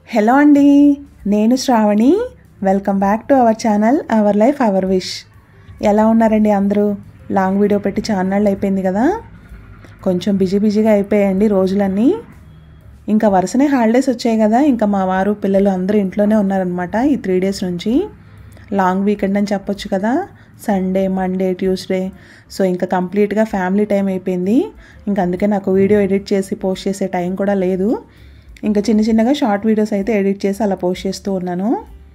hello అండి నేను Shravani welcome back to our channel our life our wish ఎలా ఉన్నారండి అందరూ లాంగ్ వీడియో పెట్టి ఛానల్ అయిపోయింది కదా కొంచెం బిజీ బిజీగా అయిపోయాయండి రోజులన్నీ ఇంకా వరుసనే హాలిడేస్ వచ్చాయి కదా ఇంకా మా వారు పిల్లలు అందరూ ఇంట్లోనే ఉన్నారనమాట ఈ త్రీ డేస్ నుంచి లాంగ్ వీకెండ్ అని చెప్పొచ్చు కదా సండే మండే ట్యూస్డే సో ఇంకా కంప్లీట్గా ఫ్యామిలీ టైం అయిపోయింది ఇంకా అందుకే నాకు వీడియో ఎడిట్ చేసి పోస్ట్ చేసే టైం కూడా లేదు ఇంకా చిన్న చిన్నగా షార్ట్ వీడియోస్ అయితే ఎడిట్ చేసి అలా పోస్ట్ చేస్తూ ఉన్నాను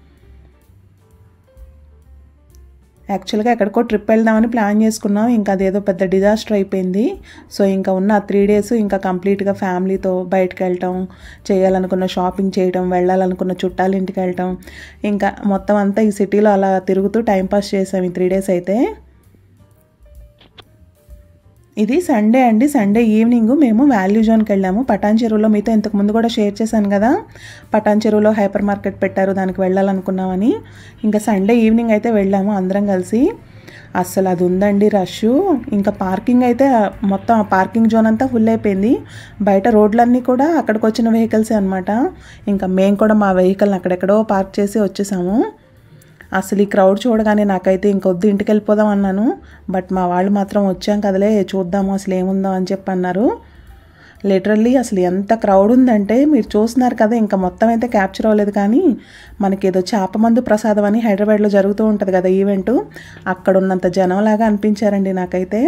యాక్చువల్గా ఎక్కడికో ట్రిప్ వెళ్దామని ప్లాన్ చేసుకున్నాం ఇంకా అదేదో పెద్ద డిజాస్టర్ అయిపోయింది సో ఇంకా ఉన్న త్రీ డేస్ ఇంకా కంప్లీట్గా ఫ్యామిలీతో బయటకు వెళ్ళటం చేయాలనుకున్న షాపింగ్ చేయటం వెళ్ళాలనుకున్న చుట్టాల ఇంటికి వెళ్ళటం ఇంకా మొత్తం అంతా ఈ సిటీలో అలా తిరుగుతూ టైంపాస్ చేసాం ఈ త్రీ డేస్ అయితే ఇది సండే అండి సండే ఈవినింగ్ మేము వాల్యూ జోన్కి వెళ్ళాము పటాన్ చెరువులో మీతో ఇంతకు ముందు కూడా షేర్ చేశాను కదా పటాన్ చెరువులో హైపర్ మార్కెట్ పెట్టారు దానికి వెళ్ళాలనుకున్నామని ఇంకా సండే ఈవినింగ్ అయితే వెళ్ళాము అందరం కలిసి అస్సలు అది ఉందండి రష్ ఇంకా పార్కింగ్ అయితే మొత్తం ఆ పార్కింగ్ జోన్ అంతా ఫుల్ అయిపోయింది బయట రోడ్లన్నీ కూడా అక్కడికి వచ్చిన వెహికల్సే అనమాట ఇంకా మేము కూడా మా వెహికల్ని అక్కడెక్కడో పార్క్ చేసి వచ్చేసాము అసలు ఈ క్రౌడ్ చూడగానే నాకైతే ఇంకొద్దు ఇంటికి వెళ్ళిపోదాం అన్నాను బట్ మా వాళ్ళు మాత్రం వచ్చాం కదలే చూద్దాము అసలు ఏముందో అని చెప్పి అన్నారు లిటరల్లీ అసలు ఎంత క్రౌడ్ ఉందంటే మీరు చూస్తున్నారు కదా ఇంకా మొత్తం అయితే క్యాప్చర్ అవ్వలేదు కానీ మనకి ఏదో చేపమందు ప్రసాదం అని హైదరాబాద్లో జరుగుతూ ఉంటుంది కదా ఈవెంట్ అక్కడ ఉన్నంత జనంలాగా అనిపించారండి నాకైతే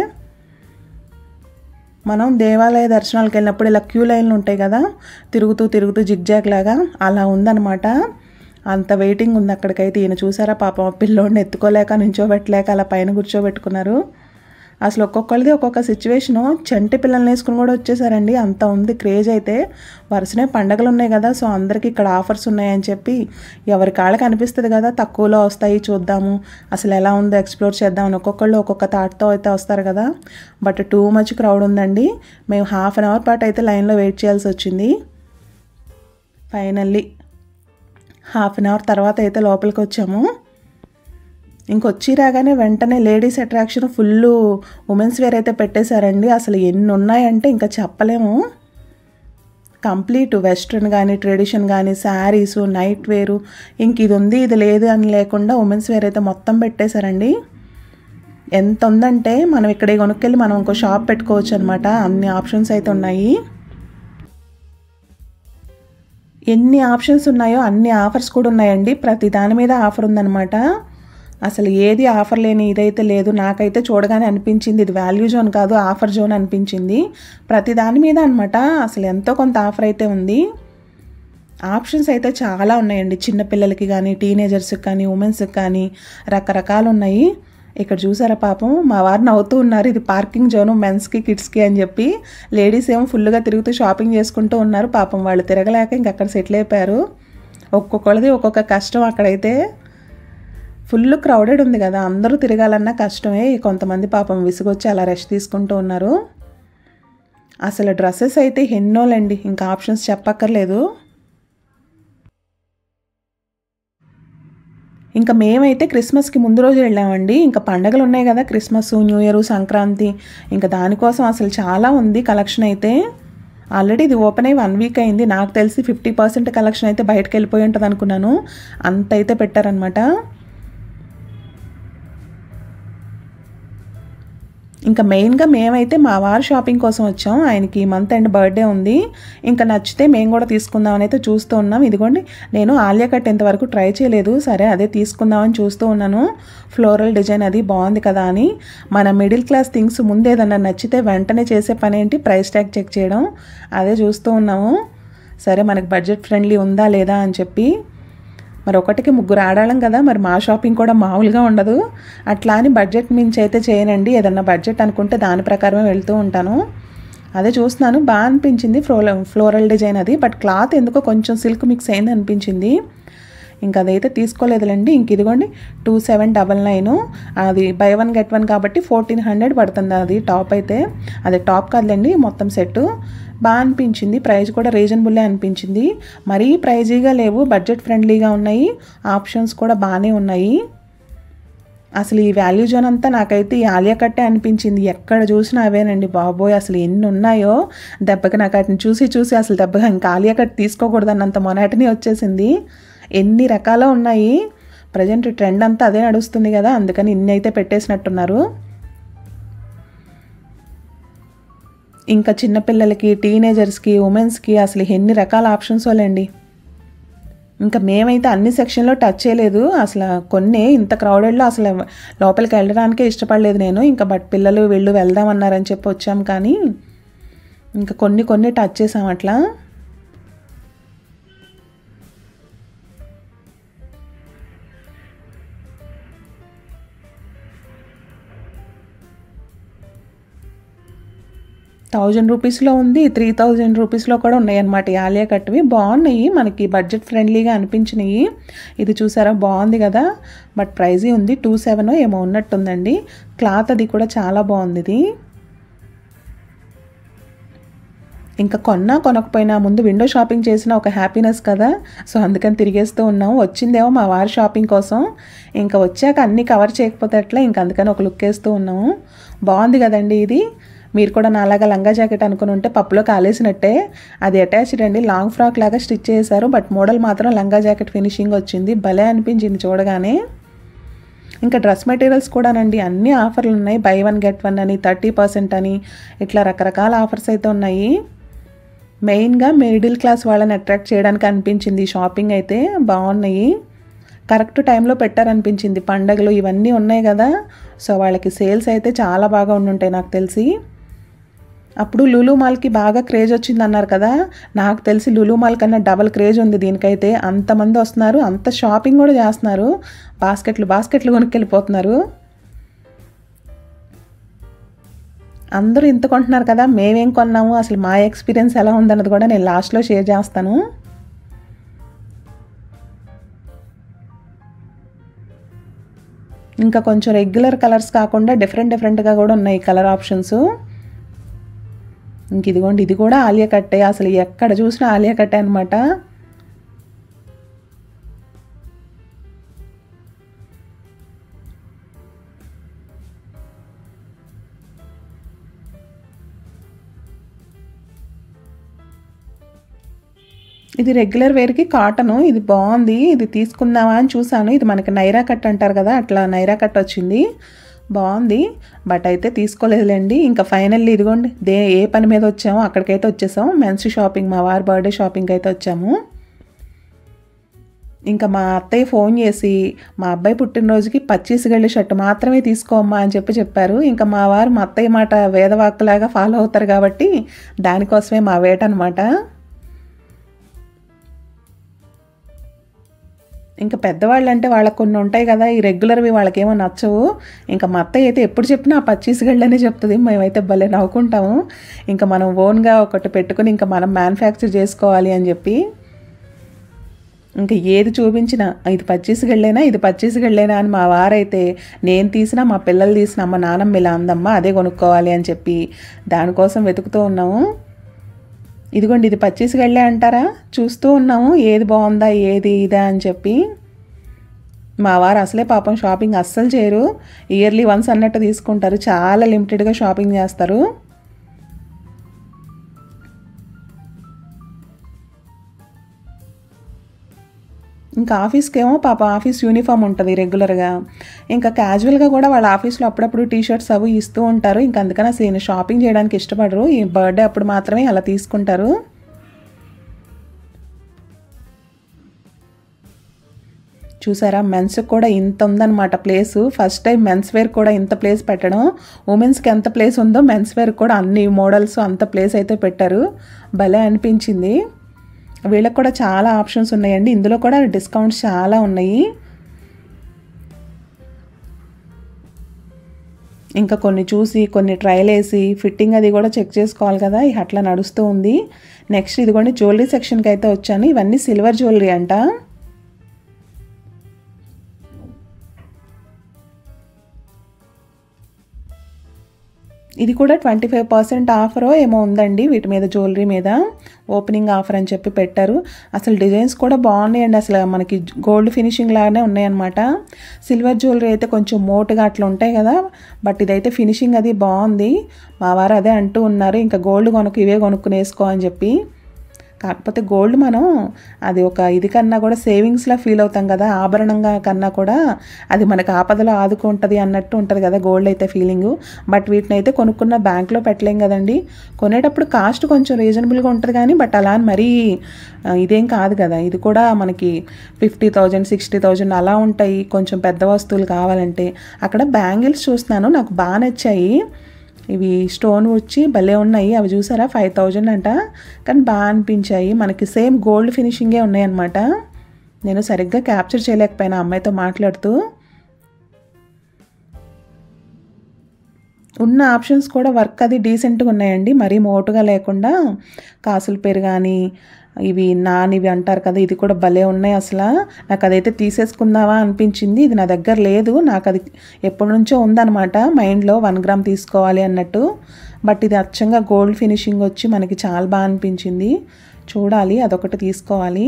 మనం దేవాలయ దర్శనాలకు వెళ్ళినప్పుడు ఇలా క్యూ లైన్లు ఉంటాయి కదా తిరుగుతూ తిరుగుతూ జిగ్జాగ్ లాగా అలా ఉందన్నమాట అంత వెయిటింగ్ ఉంది అక్కడికైతే ఈయన చూసారా పాపం పిల్లోడిని ఎత్తుకోలేక నుంచోబెట్టలేక అలా పైన కూర్చోబెట్టుకున్నారు అసలు ఒక్కొక్కరిది ఒక్కొక్క సిచ్యువేషను చంటి పిల్లల్ని వేసుకుని కూడా వచ్చేసారండి అంత ఉంది క్రేజ్ అయితే వరుసనే పండగలు ఉన్నాయి కదా సో అందరికీ ఇక్కడ ఆఫర్స్ ఉన్నాయని చెప్పి ఎవరి కాళ్ళకి అనిపిస్తుంది కదా తక్కువలో వస్తాయి చూద్దాము అసలు ఎలా ఉందో ఎక్స్ప్లోర్ చేద్దామని ఒక్కొక్కళ్ళు ఒక్కొక్క థాట్తో అయితే వస్తారు కదా బట్ టూ మచ్ క్రౌడ్ ఉందండి మేము హాఫ్ అన్ అవర్ పాటు అయితే లైన్లో వెయిట్ చేయాల్సి వచ్చింది ఫైనల్లీ హాఫ్ అన్ అవర్ తర్వాత అయితే లోపలికి వచ్చాము ఇంకొచ్చి రాగానే వెంటనే ladies attraction full women's wear అయితే పెట్టేశారండి అసలు ఎన్ని ఉన్నాయంటే ఇంకా చెప్పలేము కంప్లీట్ వెస్ట్రన్ కానీ ట్రెడిషన్ కానీ శారీసు నైట్ వేరు ఇంక ఇది ఉంది ఇది లేదు అని లేకుండా ఉమెన్స్ వేర్ అయితే మొత్తం పెట్టేశారండి ఎంత ఉందంటే మనం ఇక్కడ కొనుక్కెళ్ళి మనం ఇంకో షాప్ పెట్టుకోవచ్చు అనమాట అన్ని ఆప్షన్స్ అయితే ఉన్నాయి ఎన్ని ఆప్షన్స్ ఉన్నాయో అన్ని ఆఫర్స్ కూడా ఉన్నాయండి ప్రతి దాని మీద ఆఫర్ ఉందన్నమాట అసలు ఏది ఆఫర్ లేని ఇదైతే లేదు నాకైతే చూడగానే అనిపించింది ఇది వాల్యూ జోన్ కాదు ఆఫర్ జోన్ అనిపించింది ప్రతి దాని మీద అనమాట అసలు ఎంతో కొంత ఆఫర్ అయితే ఉంది ఆప్షన్స్ అయితే చాలా ఉన్నాయండి చిన్నపిల్లలకి కానీ టీనేజర్స్కి కానీ ఉమెన్స్కి కానీ రకరకాలు ఉన్నాయి ఇక్కడ చూసారా పాపం మా వారు నవ్వుతూ ఉన్నారు ఇది పార్కింగ్ జోను మెన్స్కి కిడ్స్కి అని చెప్పి లేడీస్ ఏమో ఫుల్గా తిరుగుతూ షాపింగ్ చేసుకుంటూ ఉన్నారు పాపం వాళ్ళు తిరగలేక ఇంక అక్కడ సెటిల్ అయిపోయారు ఒక్కొక్కళ్ళది ఒక్కొక్క కష్టం అక్కడైతే ఫుల్ క్రౌడెడ్ ఉంది కదా అందరూ తిరగాలన్నా కష్టమే కొంతమంది పాపం విసుగొచ్చి అలా రెస్ట్ తీసుకుంటూ ఉన్నారు అసలు డ్రెస్సెస్ అయితే ఎన్నోలండి ఇంకా ఆప్షన్స్ చెప్పక్కర్లేదు ఇంకా మేమైతే క్రిస్మస్కి ముందు రోజు వెళ్ళామండి ఇంకా పండగలు ఉన్నాయి కదా క్రిస్మస్ న్యూ ఇయర్ సంక్రాంతి ఇంకా దానికోసం అసలు చాలా ఉంది కలెక్షన్ అయితే ఆల్రెడీ ఇది ఓపెన్ అయ్యి వన్ వీక్ అయింది నాకు తెలిసి ఫిఫ్టీ పర్సెంట్ కలెక్షన్ అయితే బయటకు వెళ్ళిపోయి ఉంటుంది అనుకున్నాను అంత అయితే పెట్టారనమాట ఇంకా మెయిన్గా మేమైతే మా వారు షాపింగ్ కోసం వచ్చాం ఆయనకి ఈ మంత్ అండ్ బర్త్డే ఉంది ఇంకా నచ్చితే మేము కూడా తీసుకుందామని అయితే చూస్తూ ఉన్నాం ఇదిగోండి నేను ఆలియా కట్ ఇంతవరకు ట్రై చేయలేదు సరే అదే తీసుకుందామని చూస్తూ ఉన్నాను ఫ్లోరల్ డిజైన్ అది బాగుంది కదా అని మన మిడిల్ క్లాస్ థింగ్స్ ముందు ఏదన్నా నచ్చితే వెంటనే చేసే పని ఏంటి ప్రైస్ ట్యాగ్ చెక్ చేయడం అదే చూస్తూ ఉన్నాము సరే మనకి బడ్జెట్ ఫ్రెండ్లీ ఉందా లేదా అని చెప్పి మరి ఒకటికి ముగ్గురు ఆడాలం కదా మరి మా షాపింగ్ కూడా మామూలుగా ఉండదు అట్లా అని బడ్జెట్ మించి అయితే చేయనండి ఏదన్నా బడ్జెట్ అనుకుంటే దాని ప్రకారమే వెళ్తూ ఉంటాను అదే చూస్తున్నాను బాగా అనిపించింది ఫ్లోర ఫ్లోరల్ డిజైన్ అది బట్ క్లాత్ ఎందుకో కొంచెం సిల్క్ మిక్స్ అయింది అనిపించింది ఇంకా అదైతే తీసుకోలేదులేండి ఇంక ఇదిగోండి టూ సెవెన్ డబల్ నైన్ అది బై వన్ గెట్ వన్ కాబట్టి ఫోర్టీన్ హండ్రెడ్ పడుతుంది అది టాప్ అయితే అది టాప్ కాదులేండి మొత్తం సెట్ బాగా అనిపించింది ప్రైస్ కూడా రీజనబుల్లే అనిపించింది మరీ ప్రైజీగా లేవు బడ్జెట్ ఫ్రెండ్లీగా ఉన్నాయి ఆప్షన్స్ కూడా బాగానే ఉన్నాయి అసలు ఈ వాల్యూ జోన్ అంతా నాకైతే ఈ ఆలియా కట్టే అనిపించింది ఎక్కడ చూసినా అవేనండి బాబోయ్ అసలు ఎన్ని ఉన్నాయో దెబ్బకి నాకు వాటిని చూసి చూసి అసలు దెబ్బగా ఇంకా ఆలియా కట్ తీసుకోకూడదన్నంత మొనాటిని వచ్చేసింది ఎన్ని రకాలు ఉన్నాయి ప్రజెంట్ ట్రెండ్ అంతా అదే నడుస్తుంది కదా అందుకని ఇన్ని అయితే పెట్టేసినట్టున్నారు ఇంకా చిన్నపిల్లలకి టీనేజర్స్కి ఉమెన్స్కి అసలు ఎన్ని రకాల ఆప్షన్స్ వాళ్ళండి ఇంకా మేమైతే అన్ని సెక్షన్లో టచ్ చేయలేదు అసలు కొన్ని ఇంత క్రౌడెడ్లో అసలు లోపలికి వెళ్ళడానికే ఇష్టపడలేదు నేను ఇంకా బట్ పిల్లలు వీళ్ళు వెళ్దామన్నారని చెప్పి వచ్చాం కానీ ఇంకా కొన్ని కొన్ని టచ్ చేసాం అట్లా థౌజండ్ రూపీస్లో ఉంది త్రీ థౌజండ్ రూపీస్లో కూడా ఉన్నాయి అన్నమాట ఈ ఆలియా కట్వి బాగున్నాయి మనకి బడ్జెట్ ఫ్రెండ్లీగా అనిపించినాయి ఇది చూసారా బాగుంది కదా బట్ ప్రైజీ ఉంది టూ సెవెన్ ఏమో ఉన్నట్టుందండి క్లాత్ అది కూడా చాలా బాగుంది ఇది ఇంకా కొన్నా కొనకపోయినా ముందు విండో షాపింగ్ చేసిన ఒక హ్యాపీనెస్ కదా సో అందుకని తిరిగేస్తూ ఉన్నాం వచ్చిందేమో మా వారి షాపింగ్ కోసం ఇంకా వచ్చాక అన్నీ కవర్ చేయకపోతే అట్లా ఇంకా అందుకని ఒక లుక్ వేస్తూ ఉన్నాము బాగుంది కదండి ఇది మీరు కూడా నాలాగా లంగా జాకెట్ అనుకుని ఉంటే పప్పులో కాలేసినట్టే అది అటాచ్డ్ అండి లాంగ్ ఫ్రాక్ లాగా స్టిచ్ చేశారు బట్ మోడల్ మాత్రం లంగా జాకెట్ ఫినిషింగ్ వచ్చింది భలే అనిపించింది చూడగానే ఇంకా డ్రెస్ మెటీరియల్స్ కూడానండి అన్ని ఆఫర్లు ఉన్నాయి బై వన్ గెట్ వన్ అని థర్టీ పర్సెంట్ అని ఇట్లా రకరకాల ఆఫర్స్ అయితే ఉన్నాయి మెయిన్గా మిడిల్ క్లాస్ వాళ్ళని అట్రాక్ట్ చేయడానికి అనిపించింది ఈ షాపింగ్ అయితే బాగున్నాయి కరెక్ట్ టైంలో పెట్టారనిపించింది పండగలు ఇవన్నీ ఉన్నాయి కదా సో వాళ్ళకి సేల్స్ అయితే చాలా బాగా ఉండుంటాయి నాకు తెలిసి అప్పుడు లులు మాల్కి బాగా క్రేజ్ వచ్చింది అన్నారు కదా నాకు తెలిసి లులు మాల్ కన్నా డబల్ క్రేజ్ ఉంది దీనికైతే అంతమంది వస్తున్నారు అంత షాపింగ్ కూడా చేస్తున్నారు బాస్కెట్లు బాస్కెట్లు కొనుక్కెళ్ళిపోతున్నారు అందరూ ఇంత కొంటున్నారు కదా మేమేం కొన్నాము అసలు మా ఎక్స్పీరియన్స్ ఎలా ఉందన్నది కూడా నేను లాస్ట్లో షేర్ చేస్తాను ఇంకా కొంచెం రెగ్యులర్ కలర్స్ కాకుండా డిఫరెంట్ డిఫరెంట్గా కూడా ఉన్నాయి కలర్ ఆప్షన్స్ ఇంక ఇదిగోండి ఇది కూడా ఆలియా కట్టే అసలు ఎక్కడ చూసినా ఆలియా కట్టే అనమాట ఇది రెగ్యులర్ వేర్కి కాటను ఇది బాగుంది ఇది తీసుకుందామా అని చూసాను ఇది మనకి నైరా కట్ అంటారు కదా అట్లా నైరా కట్ వచ్చింది బాగుంది బట్ అయితే తీసుకోలేదులేండి ఇంకా ఫైనల్లీ ఇదిగోండి దే ఏ పని మీద వచ్చామో అక్కడికైతే వచ్చేసాము మెన్స్ షాపింగ్ మా వారి బర్త్డే షాపింగ్ అయితే వచ్చాము ఇంకా మా అత్తయ్య ఫోన్ చేసి మా అబ్బాయి పుట్టినరోజుకి పచ్చీస్ గళ్ళి షర్ట్ మాత్రమే తీసుకోమ్మా అని చెప్పి చెప్పారు ఇంకా మా వారు మా అత్తయ్య మాట వేదవాక్కులాగా ఫాలో అవుతారు కాబట్టి దానికోసమే మా వేట అనమాట ఇంకా పెద్దవాళ్ళు అంటే వాళ్ళకి కొన్ని ఉంటాయి కదా ఈ రెగ్యులర్వి వాళ్ళకేమో నచ్చవు ఇంకా మా అత్తయ్య అయితే ఎప్పుడు చెప్పినా పచ్చీస్ గళ్ళనే చెప్తుంది మేమైతే భలే నవ్వుకుంటాము ఇంకా మనం ఓన్గా ఒకటి పెట్టుకుని ఇంకా మనం మ్యానుఫ్యాక్చర్ చేసుకోవాలి అని చెప్పి ఇంకా ఏది చూపించినా ఇది పచ్చీస్ గళ్ళేనా ఇది పచ్చీస్ గళ్ళేనా అని మా వారైతే నేను తీసినా మా పిల్లలు తీసిన అమ్మ నాన్నమ్మ ఇలా అందమ్మ అదే కొనుక్కోవాలి అని చెప్పి దానికోసం వెతుకుతూ ఉన్నాము ఇదిగోండి ఇది పచ్చీస్ గళ్ళే అంటారా చూస్తూ ఉన్నాము ఏది బాగుందా ఏది ఇదా అని చెప్పి మా వారు అసలే పాపం షాపింగ్ అస్సలు చేయరు ఇయర్లీ వన్స్ అన్నట్టు తీసుకుంటారు చాలా లిమిటెడ్గా షాపింగ్ చేస్తారు ఇంకా ఆఫీస్కి ఏమో పాప ఆఫీస్ యూనిఫామ్ ఉంటుంది రెగ్యులర్గా ఇంకా క్యాజువల్గా కూడా వాళ్ళ ఆఫీస్లో అప్పుడప్పుడు టీ షర్ట్స్ అవి ఇస్తూ ఉంటారు ఇంకా అందుకని అసలు ఈయన షాపింగ్ చేయడానికి ఇష్టపడరు ఈ బర్త్డే అప్పుడు మాత్రమే అలా తీసుకుంటారు చూసారా మెన్స్ కూడా ఇంత ఉందన్నమాట place first time mens wear కూడా ఇంత ప్లేస్ పెట్టడం ఉమెన్స్కి ఎంత ప్లేస్ ఉందో మెన్స్ వేర్ కూడా అన్ని మోడల్స్ అంత ప్లేస్ అయితే పెట్టారు భలే అనిపించింది వీళ్ళకి కూడా చాలా ఆప్షన్స్ ఉన్నాయండి ఇందులో కూడా డిస్కౌంట్స్ చాలా ఉన్నాయి ఇంకా కొన్ని చూసి కొన్ని ట్రయల్ వేసి ఫిట్టింగ్ అది కూడా చెక్ చేసుకోవాలి కదా ఇక అట్లా నడుస్తూ ఉంది నెక్స్ట్ ఇదిగోండి జ్యువెలరీ సెక్షన్కి అయితే వచ్చాను ఇవన్నీ సిల్వర్ జ్యువెలరీ అంట ఇది కూడా ట్వంటీ ఫైవ్ పర్సెంట్ ఆఫరో ఏమో ఉందండి వీటి మీద జ్యువెలరీ మీద ఓపెనింగ్ ఆఫర్ అని చెప్పి పెట్టారు అసలు డిజైన్స్ కూడా బాగున్నాయండి అసలు మనకి గోల్డ్ ఫినిషింగ్ లాగానే ఉన్నాయన్నమాట సిల్వర్ జ్యువెలరీ అయితే కొంచెం మోటుగా అట్లా ఉంటాయి కదా బట్ ఇదైతే ఫినిషింగ్ అది బాగుంది మా వారు అదే అంటూ ఉన్నారు ఇంకా గోల్డ్ కొనుక్కు ఇవే కొనుక్కుని వేసుకో అని చెప్పి కాకపోతే గోల్డ్ మనం అది ఒక ఇది కన్నా కూడా సేవింగ్స్లా ఫీల్ అవుతాం కదా ఆభరణంగా కన్నా కూడా అది మనకు ఆపదలో ఆదుకుంటుంది అన్నట్టు ఉంటుంది కదా గోల్డ్ అయితే ఫీలింగు బట్ వీటిని అయితే కొనుక్కున్న బ్యాంక్లో పెట్టలేం కదండి కొనేటప్పుడు కాస్ట్ కొంచెం రీజనబుల్గా ఉంటుంది కానీ బట్ అలా అని మరీ ఆ, ఇదేం కాదు కదా ఇది కూడా మనకి ఫిఫ్టీ థౌజండ్ సిక్స్టీ థౌజండ్ అలా ఉంటాయి కొంచెం పెద్ద వస్తువులు కావాలంటే అక్కడ బ్యాంగిల్స్ చూస్తున్నాను నాకు బాగా నచ్చాయి ఇవి స్టోన్ వచ్చి భలే ఉన్నాయి అవి చూసారా ఫైవ్ థౌజండ్ అంట కానీ బాగా అనిపించాయి మనకి సేమ్ గోల్డ్ ఫినిషింగే ఉన్నాయి అనమాట నేను సరిగ్గా క్యాప్చర్ చేయలేకపోయినా అమ్మాయితో మాట్లాడుతూ ఉన్న ఆప్షన్స్ కూడా వర్క్ అది డీసెంట్గా ఉన్నాయండి మరీ మోటుగా లేకుండా కాసుల పేరు కానీ ఇవి నానివి అంటారు కదా ఇది కూడా భలే ఉన్నాయి అసలు నాకు అదైతే తీసేసుకుందామా అనిపించింది ఇది నా దగ్గర లేదు నాకు అది ఎప్పటి నుంచో ఉందన్నమాట మైండ్లో వన్ గ్రామ్ తీసుకోవాలి అన్నట్టు బట్ ఇది అచ్చంగా గోల్డ్ ఫినిషింగ్ వచ్చి మనకి చాలా బాగా అనిపించింది చూడాలి అదొకటి తీసుకోవాలి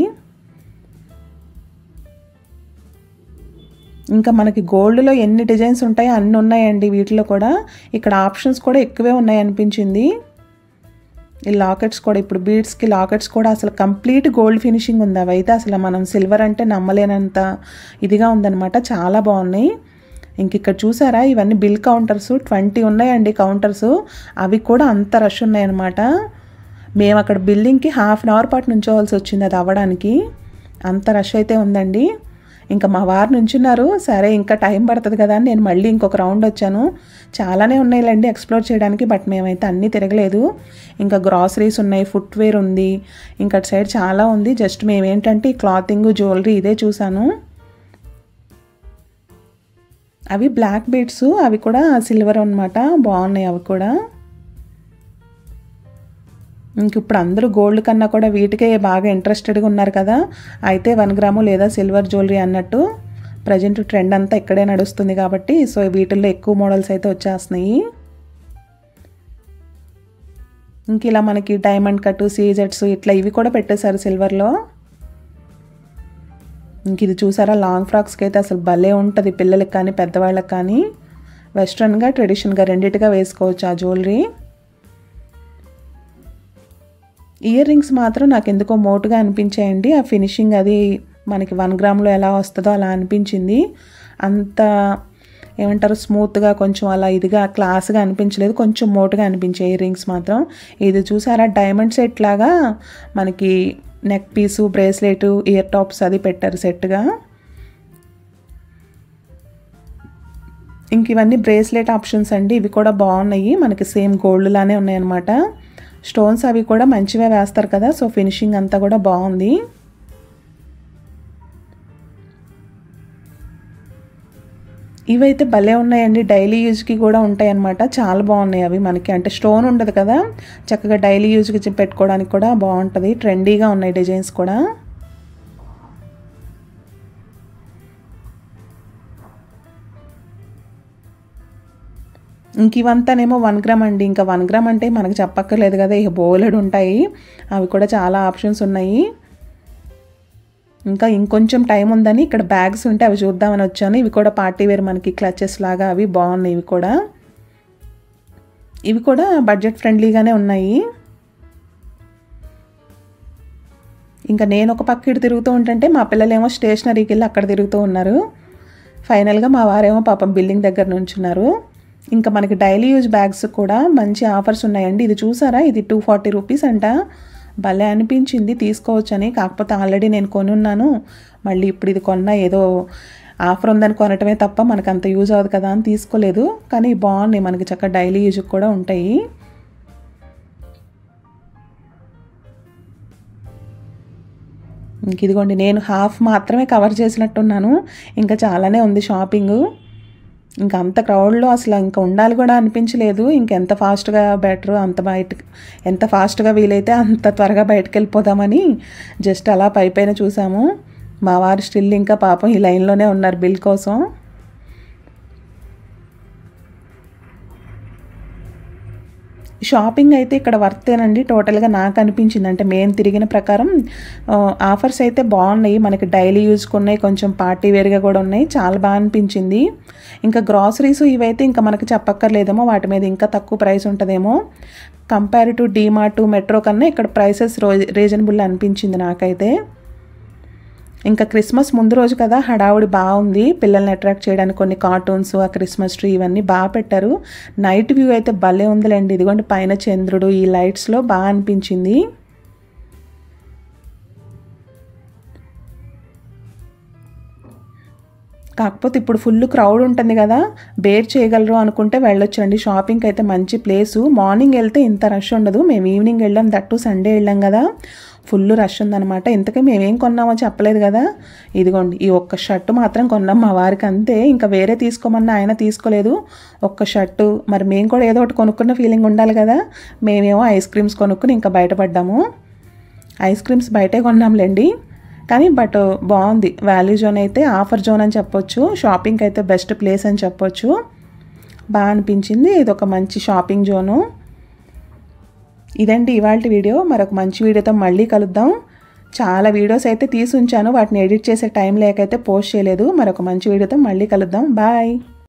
ఇంకా మనకి గోల్డ్లో ఎన్ని డిజైన్స్ ఉంటాయో అన్ని ఉన్నాయండి వీటిలో కూడా ఇక్కడ ఆప్షన్స్ కూడా ఎక్కువే ఉన్నాయి అనిపించింది ఈ లాకెట్స్ కూడా ఇప్పుడు బీడ్స్కి లాకెట్స్ కూడా అసలు కంప్లీట్ గోల్డ్ ఫినిషింగ్ ఉంది అవి అయితే అసలు మనం సిల్వర్ అంటే నమ్మలేనంత ఇదిగా ఉందన్నమాట చాలా బాగున్నాయి ఇంక ఇక్కడ చూసారా ఇవన్నీ బిల్ కౌంటర్స్ ట్వంటీ ఉన్నాయండి కౌంటర్స్ అవి కూడా అంత రష్ ఉన్నాయన్నమాట మేము అక్కడ బిల్డింగ్కి హాఫ్ అన్ అవర్ పాటు నుంచోవాల్సి వచ్చింది అది అవ్వడానికి అంత రష్ అయితే ఉందండి ఇంకా మా వారు నుంచున్నారు సరే ఇంకా టైం పడుతుంది కదా అని నేను మళ్ళీ ఇంకొక రౌండ్ వచ్చాను చాలానే ఉన్నాయిలేండి ఎక్స్ప్లోర్ చేయడానికి బట్ మేమైతే అన్నీ తిరగలేదు ఇంకా గ్రాసరీస్ ఉన్నాయి ఫుట్వేర్ ఉంది ఇంకా అటు సైడ్ చాలా ఉంది జస్ట్ మేమేంటంటే ఈ క్లాతింగ్ జ్యువెలరీ ఇదే చూసాను అవి బ్లాక్ బీడ్స్ అవి కూడా సిల్వర్ అనమాట బాగున్నాయి అవి కూడా ఇంక ఇప్పుడు అందరూ గోల్డ్ కన్నా కూడా వీటికే బాగా ఇంట్రెస్టెడ్గా ఉన్నారు కదా అయితే వన్ గ్రాము లేదా సిల్వర్ జ్యువెలరీ అన్నట్టు ప్రజెంట్ ట్రెండ్ అంతా ఇక్కడే నడుస్తుంది కాబట్టి సో వీటిల్లో ఎక్కువ మోడల్స్ అయితే వచ్చేస్తున్నాయి ఇంక ఇలా మనకి డైమండ్ కట్ సీజెట్స్ ఇట్లా ఇవి కూడా పెట్టేశారు సిల్వర్లో ఇంక ఇది చూసారా లాంగ్ ఫ్రాక్స్కి అయితే అసలు భలే ఉంటుంది పిల్లలకి కానీ పెద్దవాళ్ళకి కానీ వెస్ట్రన్గా ట్రెడిషనల్గా రెండిటిగా వేసుకోవచ్చు ఆ జ్యువెలరీ ఇయర్ రింగ్స్ మాత్రం నాకు ఎందుకో మోటుగా అనిపించాయండి ఆ ఫినిషింగ్ అది మనకి వన్ గ్రామ్లో ఎలా వస్తుందో అలా అనిపించింది అంత ఏమంటారు స్మూత్గా కొంచెం అలా ఇదిగా క్లాస్గా అనిపించలేదు కొంచెం మోటుగా అనిపించాయి ఇయర్ రింగ్స్ మాత్రం ఇది చూసారా డైమండ్ సెట్ లాగా మనకి neck piece bracelet ear tops అది పెట్టారు సెట్గా ఇంక ఇవన్నీ బ్రేస్లెట్ ఆప్షన్స్ అండి ఇవి కూడా బాగున్నాయి మనకి సేమ్ గోల్డ్ లానే ఉన్నాయన్నమాట స్టోన్స్ అవి కూడా మంచివే వేస్తారు కదా సో ఫినిషింగ్ అంతా కూడా బాగుంది ఇవైతే భలే ఉన్నాయండి డైలీ యూజ్కి కూడా ఉంటాయి అన్నమాట చాలా బాగున్నాయి అవి మనకి అంటే స్టోన్ ఉండదు కదా చక్కగా డైలీ యూజ్కి పెట్టుకోవడానికి కూడా బాగుంటుంది ట్రెండీగా ఉన్నాయి డిజైన్స్ కూడా ఇంక ఇవంతానేమో వన్ గ్రామ్ అండి ఇంకా వన్ గ్రామ్ అంటే మనకు చెప్పక్కర్లేదు కదా ఇక బోలెడు ఉంటాయి అవి కూడా చాలా ఆప్షన్స్ ఉన్నాయి ఇంకా ఇంకొంచెం టైం ఉందని ఇక్కడ బ్యాగ్స్ ఉంటే అవి చూద్దామని వచ్చాను ఇవి కూడా పార్టీ వేర్ మనకి క్లచెస్ లాగా అవి బాగున్నాయి ఇవి కూడా ఇవి కూడా బడ్జెట్ ఫ్రెండ్లీగానే ఉన్నాయి ఇంకా నేను ఒక పక్క ఇటు తిరుగుతూ ఉంటుంటే మా పిల్లలేమో స్టేషనరీకి వెళ్ళి అక్కడ తిరుగుతూ ఉన్నారు ఫైనల్గా మా వారేమో పాపం బిల్డింగ్ దగ్గర నుంచున్నారు ఇంకా మనకి డైలీ యూజ్ బ్యాగ్స్ కూడా మంచి ఆఫర్స్ ఉన్నాయండి ఇది చూసారా ఇది టూ ఫార్టీ రూపీస్ అంట భలే అనిపించింది తీసుకోవచ్చని కాకపోతే ఆల్రెడీ నేను కొని ఉన్నాను మళ్ళీ ఇప్పుడు ఇది కొన్నా ఏదో ఆఫర్ ఉందని కొనటమే తప్ప మనకు అంత యూజ్ అవ్వదు కదా అని తీసుకోలేదు కానీ బాగున్నాయి మనకి చక్కగా డైలీ యూజ్కి కూడా ఉంటాయి ఇంక ఇదిగోండి నేను హాఫ్ మాత్రమే కవర్ చేసినట్టున్నాను ఇంకా చాలానే ఉంది షాపింగ్ ఇంకా అంత క్రౌడ్లో అసలు ఇంకా ఉండాలి కూడా అనిపించలేదు ఇంకెంత ఫాస్ట్గా బెటర్ అంత బయట ఎంత ఫాస్ట్గా వీలైతే అంత త్వరగా బయటకు వెళ్ళిపోదామని జస్ట్ అలా పై పైన చూసాము మా వారు స్టిల్ ఇంకా పాపం ఈ లైన్లోనే ఉన్నారు బిల్ కోసం షాపింగ్ అయితే ఇక్కడ వర్తేనండి టోటల్గా నాకు అనిపించింది అంటే మేము తిరిగిన ప్రకారం ఆ, ఆఫర్స్ అయితే బాగున్నాయి మనకి డైలీ యూజ్కి ఉన్నాయి కొంచెం పార్టీ వేర్గా కూడా ఉన్నాయి చాలా బాగా అనిపించింది ఇంకా గ్రాసరీస్ ఇవైతే ఇంకా మనకి చెప్పక్కర్లేదేమో వాటి మీద ఇంకా తక్కువ ప్రైస్ ఉంటుందేమో కంపేర్ టు డీమార్ట్ మెట్రో కన్నా ఇక్కడ ప్రైసెస్ రో రీజనబుల్ అనిపించింది నాకైతే ఇంకా క్రిస్మస్ ముందు రోజు కదా హడావుడి బాగుంది పిల్లల్ని అట్రాక్ట్ చేయడానికి కొన్ని కార్టూన్స్ ఆ క్రిస్మస్ ట్రీ ఇవన్నీ బాగా పెట్టారు నైట్ వ్యూ అయితే భలే ఉందిలేండి ఇదిగోండి పైన చంద్రుడు ఈ లైట్స్లో బాగా అనిపించింది కాకపోతే ఇప్పుడు ఫుల్ క్రౌడ్ ఉంటుంది కదా బేర్ చేయగలరు అనుకుంటే వెళ్ళొచ్చండి షాపింగ్కి అయితే మంచి ప్లేసు మార్నింగ్ వెళ్తే ఇంత రష్ ఉండదు మేము ఈవినింగ్ వెళ్ళాం దట్టు సండే వెళ్ళాం కదా ఫుల్ రష్ ఉందన్నమాట ఇంతకీ మేమేం కొన్నామో చెప్పలేదు కదా ఇదిగోండి ఈ ఒక్క షర్టు మాత్రం కొన్నాం మా వారికి అంతే ఇంకా వేరే తీసుకోమన్నా ఆయన తీసుకోలేదు ఒక్క షర్టు మరి మేము కూడా ఏదో ఒకటి కొనుక్కున్న ఫీలింగ్ ఉండాలి కదా మేమేమో ఐస్ క్రీమ్స్ కొనుక్కుని ఇంకా బయటపడ్డాము ఐస్ క్రీమ్స్ బయటే కొన్నాంలేండి కానీ బట్ బాగుంది వాల్యూ జోన్ అయితే ఆఫర్ జోన్ అని చెప్పొచ్చు షాపింగ్కి అయితే బెస్ట్ ప్లేస్ అని చెప్పొచ్చు బాగా అనిపించింది ఇది ఒక మంచి షాపింగ్ జోను ఇదండి ఇవాళ వీడియో మరొక మంచి వీడియోతో మళ్ళీ కలుద్దాం చాలా వీడియోస్ అయితే తీసి ఉంచాను వాటిని ఎడిట్ చేసే టైం లేకైతే పోస్ట్ చేయలేదు మరొక మంచి వీడియోతో మళ్ళీ కలుద్దాం బాయ్